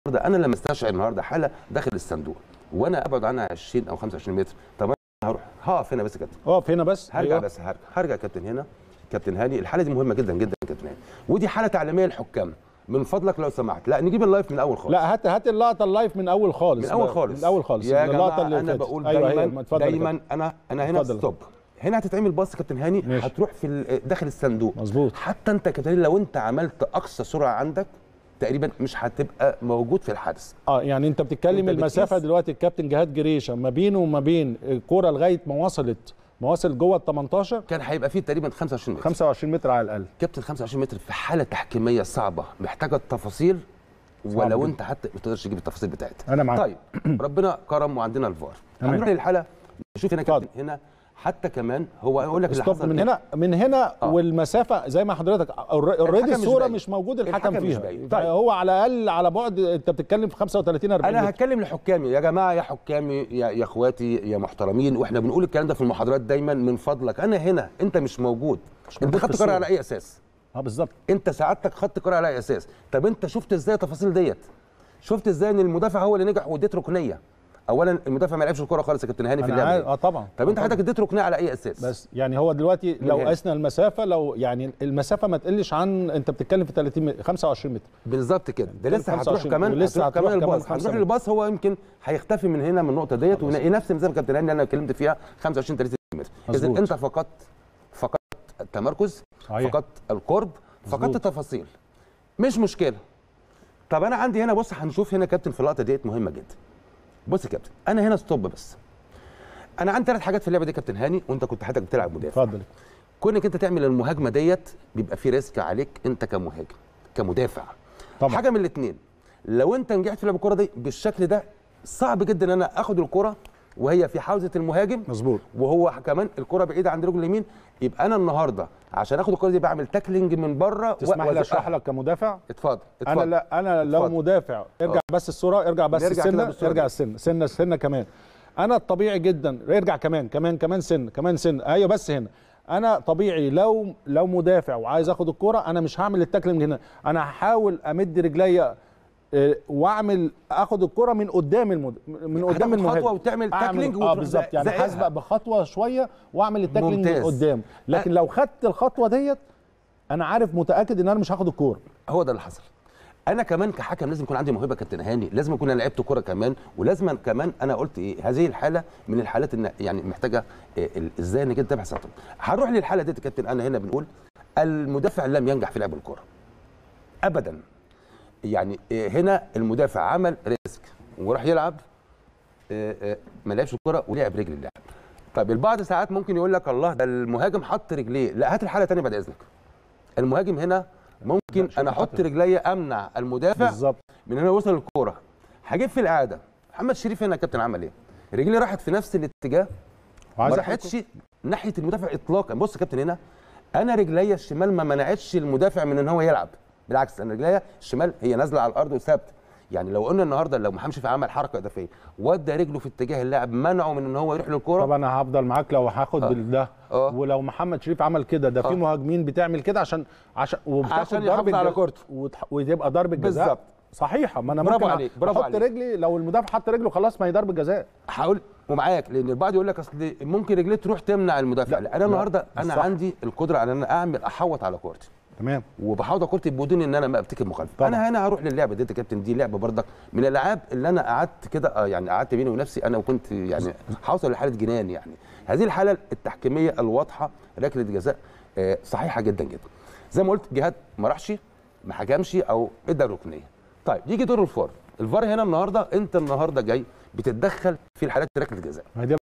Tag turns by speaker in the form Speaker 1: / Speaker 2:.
Speaker 1: النهارده انا لما استشعر النهارده حاله داخل الصندوق وانا ابعد عنها 20 او 25 متر طب انا هروح هقف هنا بس يا كابتن
Speaker 2: اقف هنا بس
Speaker 1: هرجع
Speaker 2: أيوة.
Speaker 1: بس هرجع هرجع يا كابتن هنا كابتن هاني الحاله دي مهمه جدا جدا يا كابتن هاني ودي حاله تعليميه للحكام من فضلك لو سمحت لا نجيب اللايف من اول خالص
Speaker 2: لا هات هات اللقطه اللايف من اول خالص
Speaker 1: من اول
Speaker 2: بقى.
Speaker 1: خالص
Speaker 2: من اول خالص
Speaker 1: يا
Speaker 2: من اللقطه
Speaker 1: جماعه
Speaker 2: اللي
Speaker 1: انا
Speaker 2: فاتت.
Speaker 1: بقول
Speaker 2: أيوة
Speaker 1: دايما
Speaker 2: أيوة. اتفضل يا
Speaker 1: دايما
Speaker 2: كابتن.
Speaker 1: انا انا هنا
Speaker 2: اتفضل.
Speaker 1: ستوب هنا هتتعمل باص يا كابتن هاني
Speaker 2: ماشي.
Speaker 1: هتروح في ال- داخل الصندوق
Speaker 2: مظبوط.
Speaker 1: حتى انت يا كابتن هاني لو انت عملت اقصى سرعه عندك تقريبا مش هتبقى موجود في الحدث
Speaker 2: اه يعني انت بتتكلم
Speaker 1: أنت
Speaker 2: المسافه
Speaker 1: بتقيس-
Speaker 2: دلوقتي الكابتن جهاد جريشه ما بينه وما بين الكوره لغايه ما وصلت ما وصل جوه ال 18
Speaker 1: كان هيبقى فيه تقريبا 25 متر
Speaker 2: 25 متر على الاقل
Speaker 1: كابتن 25 متر في حاله تحكيميه صعبه محتاجه التفاصيل ولو
Speaker 2: جدا.
Speaker 1: انت حتى ما تقدرش تجيب التفاصيل بتاعتها
Speaker 2: أنا معاك.
Speaker 1: طيب ربنا كرم وعندنا الفار
Speaker 2: تمام.
Speaker 1: هنروح للحاله نشوف هنا
Speaker 2: اتفضل.
Speaker 1: كابتن هنا حتى كمان هو يقول لك اللي
Speaker 2: ستوب
Speaker 1: حصل
Speaker 2: من
Speaker 1: إيه؟
Speaker 2: هنا من هنا
Speaker 1: آه.
Speaker 2: والمسافه زي ما حضرتك اوريدي
Speaker 1: الحكم مش
Speaker 2: الصوره
Speaker 1: باين.
Speaker 2: مش موجود الحكم,
Speaker 1: الحكم مش
Speaker 2: فيها
Speaker 1: باين.
Speaker 2: طيب
Speaker 1: طيب.
Speaker 2: هو على الاقل على بعد انت بتتكلم في 35 40
Speaker 1: انا
Speaker 2: متر.
Speaker 1: هتكلم لحكامي يا جماعه يا حكامي يا, يا اخواتي يا محترمين واحنا بنقول الكلام ده في المحاضرات دايما من فضلك انا هنا انت مش موجود انت
Speaker 2: موجود في
Speaker 1: خدت قرار
Speaker 2: الصورة.
Speaker 1: على اي اساس
Speaker 2: اه بالظبط
Speaker 1: انت سعادتك خدت قرار على اي اساس طب انت شفت ازاي التفاصيل ديت شفت ازاي ان المدافع هو اللي نجح واديت ركنيه اولا المدافع ما لعبش الكوره خالص يا كابتن هاني في
Speaker 2: انا
Speaker 1: اللعبه
Speaker 2: عارف
Speaker 1: دي.
Speaker 2: اه طبعا
Speaker 1: طب انت
Speaker 2: آه
Speaker 1: حضرتك اديت ركنيه على اي اساس
Speaker 2: بس يعني هو دلوقتي لو
Speaker 1: هنا.
Speaker 2: قسنا المسافه لو يعني المسافه ما تقلش عن انت بتتكلم في 30 متر 25 متر
Speaker 1: بالظبط كده ده لسه هتروح
Speaker 2: 25
Speaker 1: كمان
Speaker 2: ولسه
Speaker 1: هتروح كمان
Speaker 2: هتروح كمان
Speaker 1: الباص
Speaker 2: خمسة
Speaker 1: هنروح
Speaker 2: متر.
Speaker 1: للباص هو يمكن هيختفي من هنا من النقطه ديت ويلاقي نفس المسافه كابتن هاني اللي انا اتكلمت فيها 25 30 متر اذا
Speaker 2: مظبوط.
Speaker 1: انت فقدت فقدت التمركز
Speaker 2: صحيح.
Speaker 1: فقدت القرب فقدت
Speaker 2: مظبوط.
Speaker 1: التفاصيل مش مشكله طب انا عندي هنا بص هنشوف هنا كابتن في اللقطه ديت مهمه جدا بص يا كابتن انا هنا ستوب بس انا عندي ثلاث حاجات في اللعبه دي يا كابتن هاني وانت كنت حضرتك بتلعب مدافع
Speaker 2: اتفضل
Speaker 1: كونك انت تعمل المهاجمه ديت بيبقى في ريسك عليك انت كمهاجم كمدافع
Speaker 2: طبعا.
Speaker 1: حاجه من الاثنين لو انت نجحت في لعب الكره دي بالشكل ده صعب جدا ان انا اخد الكره وهي في حوزه المهاجم
Speaker 2: مظبوط
Speaker 1: وهو كمان الكره بعيده عن رجل اليمين يبقى انا النهارده عشان اخد الكره دي بعمل تاكلينج من بره
Speaker 2: تسمح لي اشرح لك كمدافع
Speaker 1: اتفضل اتفضل
Speaker 2: انا لا انا لو
Speaker 1: اتفضل.
Speaker 2: مدافع ارجع بس الصوره ارجع بس
Speaker 1: نرجع كده
Speaker 2: السنه
Speaker 1: بالصورة
Speaker 2: ارجع
Speaker 1: دي.
Speaker 2: السنه سنه سنه كمان انا الطبيعي جدا ارجع كمان كمان كمان سن كمان سن ايوه بس هنا انا طبيعي لو لو مدافع وعايز اخد الكرة انا مش هعمل التاكلينج هنا انا هحاول امد رجليا آه، واعمل اخد الكرة من قدام المد... من قدام
Speaker 1: هتاخد
Speaker 2: المهاجم
Speaker 1: خطوة وتعمل
Speaker 2: أعمل-
Speaker 1: تاكلينج
Speaker 2: اه
Speaker 1: وتروح
Speaker 2: بالظبط يعني
Speaker 1: زائقها.
Speaker 2: هسبق بخطوه شويه واعمل التاكلينج من
Speaker 1: ممتاز.
Speaker 2: قدام لكن لو خدت الخطوه ديت انا عارف متاكد ان انا مش هاخد الكوره
Speaker 1: هو ده اللي حصل انا كمان كحكم لازم يكون عندي موهبه كابتن هاني لازم اكون انا لعبت كوره كمان ولازم كمان انا قلت ايه هذه الحاله من الحالات ان يعني محتاجه إيه ال- ازاي انك انت تبحث عن طريق. هنروح للحاله دي يا كابتن انا هنا بنقول المدافع لم ينجح في لعب الكوره ابدا يعني إيه هنا المدافع عمل ريسك وراح يلعب إيه إيه ما لعبش الكوره ولعب رجل اللاعب طيب البعض ساعات ممكن يقول لك الله ده المهاجم حط رجليه لا هات الحاله تانية بعد اذنك المهاجم هنا ممكن
Speaker 2: شوف
Speaker 1: انا
Speaker 2: حط
Speaker 1: احط رجليا امنع المدافع
Speaker 2: بالظبط
Speaker 1: من هنا يوصل الكوره هجيب في الاعاده محمد شريف هنا يا كابتن عمل ايه رجليه راحت في نفس الاتجاه ما
Speaker 2: وعايز آخد
Speaker 1: راحتش ناحيه المدافع اطلاقا بص يا كابتن هنا انا رجليا الشمال ما منعتش المدافع من ان هو يلعب بالعكس انا رجليا الشمال هي نازله على الارض وثابته يعني لو قلنا النهارده لو محمد شريف عمل حركه اضافيه ودى رجله في اتجاه اللاعب منعه من ان هو يروح للكوره
Speaker 2: طب انا هفضل معاك لو هاخد
Speaker 1: آه.
Speaker 2: بالده
Speaker 1: آه.
Speaker 2: ولو محمد شريف عمل كده ده في
Speaker 1: آه.
Speaker 2: مهاجمين بتعمل كده عشان عشان وبتاخد
Speaker 1: عشان
Speaker 2: ضربة
Speaker 1: يحافظ على
Speaker 2: جز-
Speaker 1: كورته.
Speaker 2: وتح- وتبقى ضربه جزاء
Speaker 1: بالظبط.
Speaker 2: صحيحه ما انا
Speaker 1: برافو
Speaker 2: ممكن
Speaker 1: عليك، برافو
Speaker 2: احط
Speaker 1: عليك.
Speaker 2: رجلي لو المدافع حط رجله خلاص ما هي ضربه جزاء
Speaker 1: هقول ومعاك لان البعض يقول لك اصل ممكن رجليه تروح تمنع المدافع
Speaker 2: لا،
Speaker 1: لا, انا
Speaker 2: لا،
Speaker 1: النهارده انا
Speaker 2: صح.
Speaker 1: عندي القدره على ان انا اعمل احوط على كورتي
Speaker 2: تمام
Speaker 1: وبحاول كورتي بدون ان انا ما ابتكر مخالفه
Speaker 2: طبعا.
Speaker 1: انا هنا هروح للعبه دي يا كابتن دي لعبه برضك من الالعاب اللي انا قعدت كده آه، يعني قعدت بيني ونفسي انا وكنت يعني هوصل لحاله جنان يعني هذه الحاله التحكيميه الواضحه ركله جزاء آه، صحيحه جدا جدا زي ما قلت جهاد ما راحش ما حكمش او ادى ركنيه طيب يجي دور الفار الفار هنا النهارده انت النهارده جاي بتتدخل في الحالات ركله جزاء
Speaker 2: ما هي دي